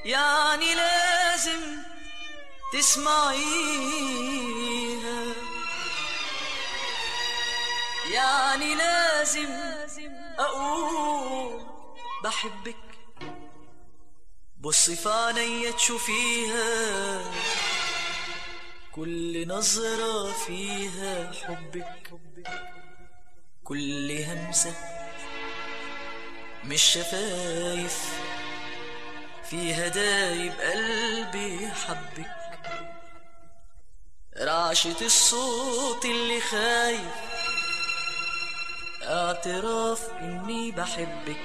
يعني لازم تسمعيها يعني لازم أقول بحبك بصي في عينيا تشوفيها كل نظرة فيها حبك كل همسة مش شفايف فيها دايب قلبي حبك رعشة الصوت اللي خايف اعتراف اني بحبك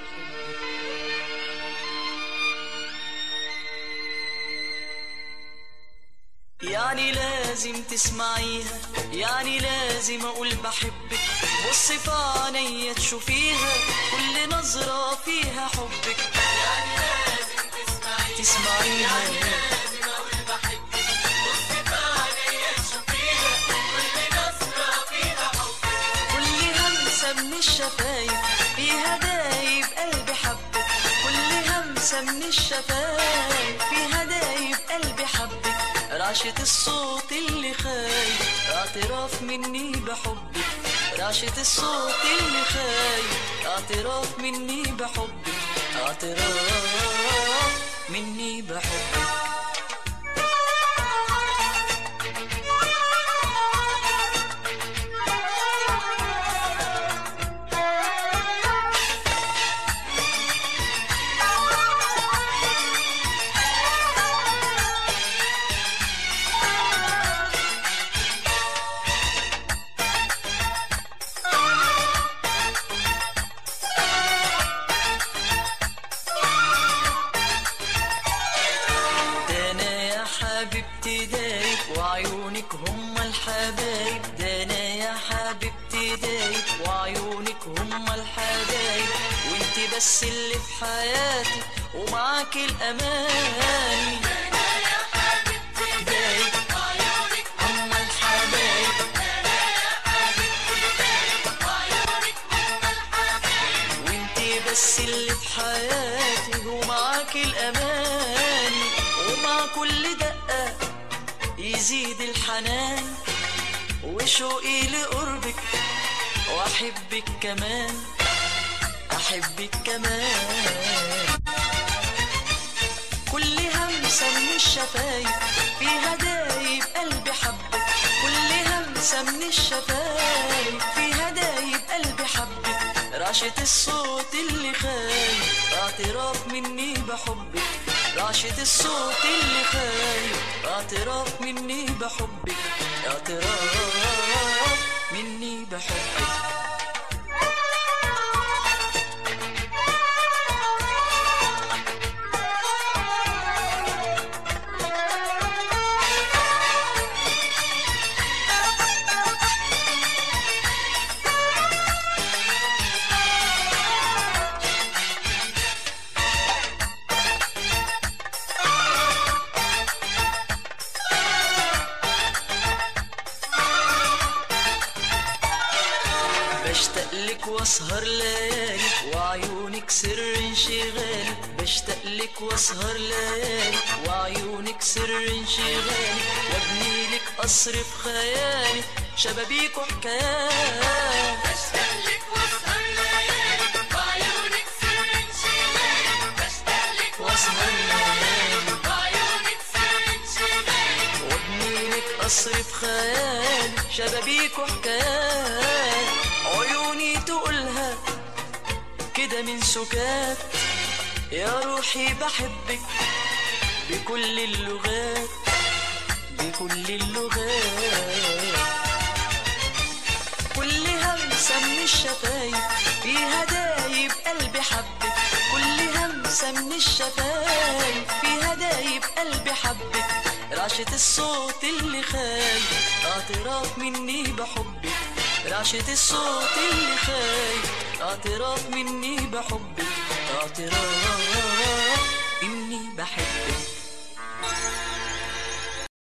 يعني لازم تسمعيها يعني لازم اقول بحبك بصي في عينيا تشوفيها كل نظرة فيها حبك يعني لازم تسمعيها تسمعيها يعني لازم اقول بحبك بصي في عينيا تشوفيها كل نظرة فيها حبك كل همسة من الشفايف فيها دايب قلبي حبك كل همسة من الشفايف فيها دايب قلبي حبك رعشة الصوت اللي خايف اعتراف مني بحبك رعشة الصوت اللي خايف اعتراف مني بحبك اعتراف مني بحبك ده انا يا حبيبتي دايب وعيونك هم الحبايب ده انا يا حبيبتي دايب وعيونك هم الحبايب وانت بس اللي في حياتي ومعاك الاماني دايب هم الحبايب وانت بس اللي في حياتي ومعاك الامان ومع كل دقة يزيد الحنان وشوقي لقربك واحبك كمان احبك كمان كل همسة من الشفايف فيها دايب قلبي حبك كل همسة من الشفايف فيها دايب قلبي حبك رعشة الصوت اللي خايف اعتراف مني بحبك رعشة الصوت اللي خايف اعتراف مني بحبك اعتراف مني بحبك بشتاق لك واسهر ليالي وعيونك سر انشغالي بشتاق لك واسهر ليالي وعيونك سر انشغالي وابني لك قصر في خيالي شبابيك وحكايات بشتاق لك واسهر ليالي وعيونك سر انشغالي بشتاق لك واسهر ليالي وعيونك سر انشغالي وابني لك قصر في خيالي شبابيك وحكايات عيوني تقولها كده من سكات يا روحي بحبك بكل اللغات بكل اللغات كل همسة من الشفايف فيها دايب قلبي حبك كل همسة من الشفايف فيها دايب قلبي حبك رعشة الصوت اللي خايف اعتراف مني بحبك رعشة الصوت اللي خايف اعتراف مني بحبك اعتراف اني بحبك